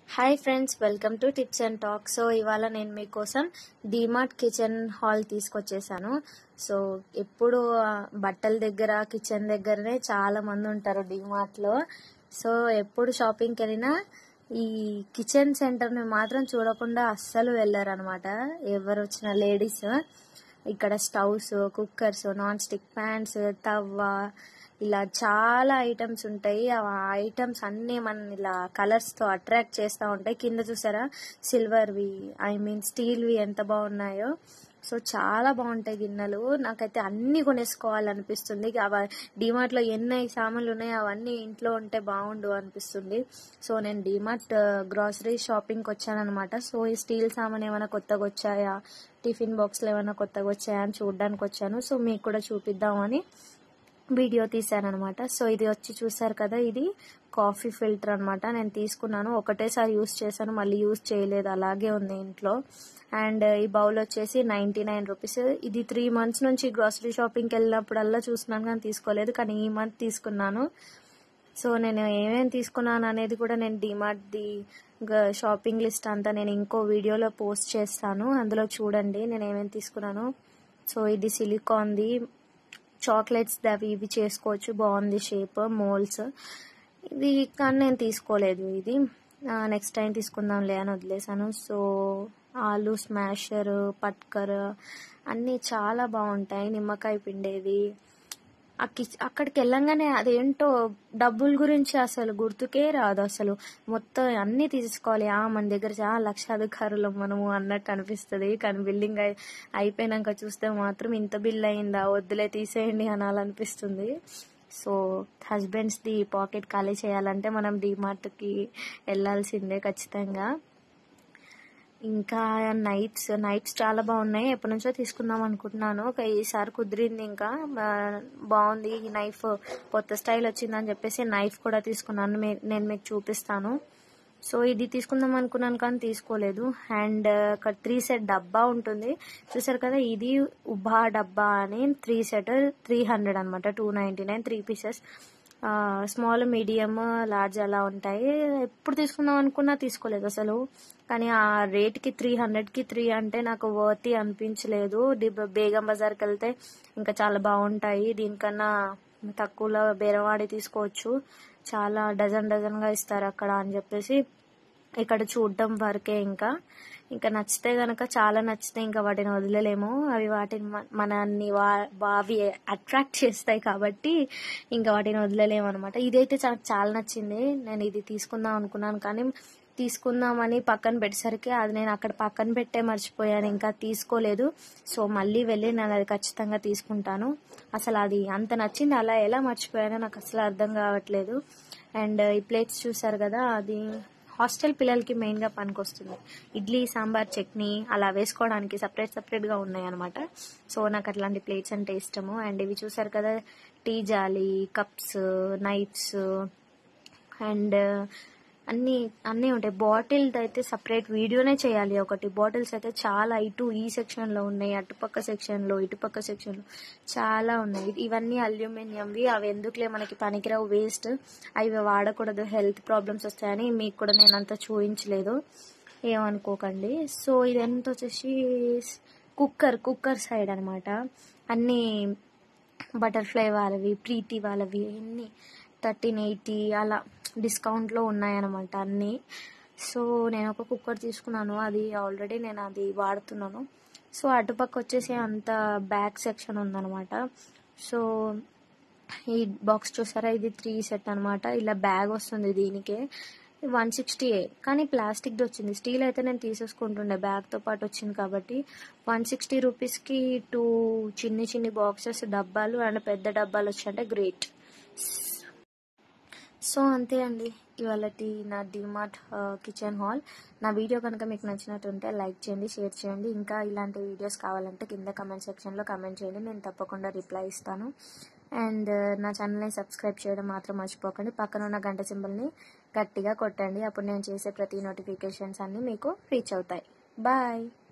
hi friends welcome to tips and talk so ఇవాళ నేను మీకోసం డీమార్ట్ కిచెన్ హాల్ తీసుకొచ్చేసాను సో ఎప్పుడు ఆ, బట్టల దగ్గర కిచెన్ దగ్గరనే చాలా మంది ఉంటారు డీమార్ట్లో సో ఎప్పుడు షాపింగ్కి వెళ్ళినా ఈ కిచెన్ సెంటర్ని మాత్రం చూడకుండా అస్సలు వెళ్ళారు అనమాట ఎవరు వచ్చిన లేడీస్ ఇక్కడ stoves cookers non stick pans tawa ఇలా చాలా ఐటమ్స్ ఉంటాయి ఆ ఐటమ్స్ అన్నీ మన ఇలా కలర్స్ తో అట్రాక్ట్ చేస్తూ ఉంటాయి కింద చూసారా సిల్వర్వి ఐ మీన్ స్టీల్వి ఎంత బాగున్నాయో సో చాలా బాగుంటాయి గిన్నెలు నాకైతే అన్ని కొనేసుకోవాలనిపిస్తుంది డిమార్ట్ లో ఎన్ని సామాన్లు ఉన్నాయో అవన్నీ ఇంట్లో ఉంటే బాగుండు అనిపిస్తుంది సో నేను డిమార్ట్ గ్రాసరీ షాపింగ్కి వచ్చానమాట సో ఈ స్టీల్ సామాన్ ఏమైనా కొత్తగా వచ్చాయా టిఫిన్ బాక్స్లు ఏమైనా కొత్తగా వచ్చాయా అని చూడడానికి వచ్చాను సో మీకు కూడా చూపిద్దామని వీడియో తీసానమాట సో ఇది వచ్చి చూసారు కదా ఇది కాఫీ ఫిల్టర్ అన్నమాట నేను తీసుకున్నాను ఒకటేసారి యూస్ చేశాను మళ్ళీ యూస్ చేయలేదు అలాగే ఉంది ఇంట్లో అండ్ ఈ బౌల్ వచ్చేసి నైంటీ నైన్ రూపీస్ ఇది త్రీ మంత్స్ నుంచి గ్రాసరీ షాపింగ్కి వెళ్ళినప్పుడల్లా చూస్తున్నాను కానీ తీసుకోలేదు కానీ ఈ మంత్ తీసుకున్నాను సో నేను ఏమేమి తీసుకున్నాను అనేది కూడా నేను డిమార్ట్ది షాపింగ్ లిస్ట్ అంతా నేను ఇంకో వీడియోలో పోస్ట్ చేస్తాను అందులో చూడండి నేను ఏమేమి తీసుకున్నాను సో ఇది సిలికాన్ది చాక్లెట్స్ అవి ఇవి చేసుకోవచ్చు బాగుంది షేప్ మోల్స్ ఇది కానీ నేను తీసుకోలేదు ఇది నెక్స్ట్ టైం తీసుకుందాంలే అని వదిలేసాను సో ఆలు స్మాషర్ పట్కర్ అన్నీ చాలా బాగుంటాయి నిమ్మకాయ పిండేది ఆ కిచ్ అక్కడికి వెళ్ళంగానే అదేంటో డబ్బుల గురించి అసలు గుర్తుకే రాదు అసలు మొత్తం అన్ని తీసుకోవాలి ఆ మన దగ్గర చాలా లక్షాధికారులు మనము అన్నట్టు అనిపిస్తుంది కానీ బిల్డింగ్ అయి అయిపోయినాక చూస్తే మాత్రం ఇంత బిల్ అయిందా వద్దులే తీసేయండి అనాలనిపిస్తుంది సో హస్బెండ్స్ది పాకెట్ ఖాళీ చేయాలంటే మనం డిమార్ట్కి వెళ్ళాల్సిందే ఖచ్చితంగా ఇంకా నైట్స్ నైట్స్ చాలా బాగున్నాయి ఎప్పటి నుంచో తీసుకుందాం అనుకుంటున్నాను ఒక ఈసారి కుదిరింది ఇంకా ఆ, బాగుంది ఈ నైఫ్ కొత్త స్టైల్ వచ్చిందని చెప్పేసి నైఫ్ కూడా తీసుకున్నాను మీ- నేను మీకు చూపిస్తాను సో ఇది తీసుకుందాం అనుకున్నాను కానీ తీసుకోలేదు అండ్ ఇక్కడ త్రీ సెట్ డబ్బా ఉంటుంది చూసారు కదా ఇది ఉభా డబ్బా అని త్రీ సెట్ త్రీ హండ్రెడ్ అనమాట two ninety nine three pieces small medium large అలా ఉంటాయి ఎప్పుడు తీసుకుందాం అనుకున్నా తీసుకోలేదు అసలు కానీ ఆ రేట్కి త్రీ హండ్రెడ్కి త్రీ అంటే నాకు వర్తి అనిపించలేదు డి- బేగం బజార్కి వెళ్తే ఇంకా చాలా బాగుంటాయి దీనికన్నా తక్కువలో బేరవాడి తీసుకోవచ్చు చాలా డజన్ డజన్గా ఇస్తారు అక్కడ అని చెప్పేసి ఇక్కడ చూడడం వరకే ఇంకా ఇంకా నచ్చితే గనక చాలా నచ్చితే ఇంకా వాటిని వదిలేలేము అవి వాటిని మ- మనల్ని వా- వా- అవి అట్రాక్ట్ చేస్తాయి కాబట్టి ఇంకా వాటిని వదిలేలేము అనమాట ఇదైతే చాలా చాలా నచ్చింది నేను ఇది తీసుకుందాం అనుకున్నాను కానీ తీసుకుందామని పక్కన పెట్టేసరికి అది నేను అక్కడ పక్కన పెట్టే మర్చిపోయాను ఇంకా తీసుకోలేదు సో మళ్ళీ వెళ్ళి నేను అది ఖచ్చితంగా తీసుకుంటాను అసలు అది అంత నచ్చింది అలా ఎలా మర్చిపోయానో నాకు అసలు అర్థం కావట్లేదు అండ్ ఈ ప్లేట్స్ చూసారు కదా అది హాస్టల్ పిల్లలకి మెయిన్గా పనికొస్తుంది ఇడ్లీ సాంబార్ చట్నీ అలా వేసుకోవడానికి సపరేట్ సపరేట్గా ఉన్నాయి అనమాట సో నాకు అట్లాంటి ప్లేట్స్ అంటే ఇష్టము అండ్ ఇవి చూసారు కదా టీ జాలి కప్స్ నైఫ్స్ అండ్ అన్ని అన్నీ ఉంటాయి బాటిల్ అయితే సపరేట్ వీడియోనే చేయాలి ఒకటి బాటిల్స్ అయితే చాలా ఇటు ఈ సెక్షన్ లో ఉన్నాయి అటుపక్క సెక్షన్ లో ఇటుపక్క సెక్షన్ లో చాలా ఉన్నాయి ఇవన్నీ అల్యూమినియంవి అవి ఎందుకులే మనకి పనికిరావు వేస్ట్ అవి వాడకూడదు హెల్త్ ప్రాబ్లమ్స్ వస్తాయని మీకు కూడా నేను అంత చూపించలేదు ఏమనుకోకండి సో ఇది ఎంత వచ్చేసి కుక్కర్ కుక్కర్ సైడ్ అనమాట అన్ని బటర్ఫ్లై వాళ్ళవి ప్రీతి వాళ్ళవి అన్ని థర్టీన్ ఎయిటీ అలా డిస్కౌంట్లో ఉన్నాయన్నమాట అన్నీ సో నేను ఒక కుక్కర్ తీసుకున్నాను అది ఆల్రెడీ నేను అది వాడుతున్నాను సో అటుపక్క వచ్చేసి అంత బ్యాక్ సెక్షన్ ఉందన్నమాట సో ఈ బాక్స్ చూసారా ఇది త్రీ సెట్ అన్నమాట ఇలా బ్యాగ్ వస్తుంది దీనికే వన్ సిక్స్టీ కానీ ప్లాస్టిక్ది వచ్చింది స్టీల్ అయితే నేను తీసేసుకుంటుండే బ్యాగ్తో పాటు వచ్చింది కాబట్టి వన్ సిక్స్టీ రూపీస్కి టూ చిన్ని చిన్ని బాక్సెస్ డబ్బాలు అండ్ పెద్ద డబ్బాలు వచ్చాయంటే గ్రేట్ సో అంతే అండి ఇవాళ నా డిమార్ట్ కిచెన్ హాల్ నా వీడియో కనుక మీకు నచ్చినట్టుంటే లైక్ చేయండి షేర్ చేయండి ఇంకా ఇలాంటి వీడియోస్ కావాలంటే కింద కమెంట్ సెక్షన్లో కమెంట్ చేయండి నేను తప్పకుండా రిప్లై ఇస్తాను అండ్ నా ఛానల్ని సబ్స్క్రైబ్ చేయడం మాత్రం మర్చిపోకండి పక్కన ఉన్న గంట సింబల్ని గట్టిగా కొట్టండి అప్పుడు నేను చేసే ప్రతి నోటిఫికేషన్స్ అన్నీ మీకు రీచ్ అవుతాయి బాయ్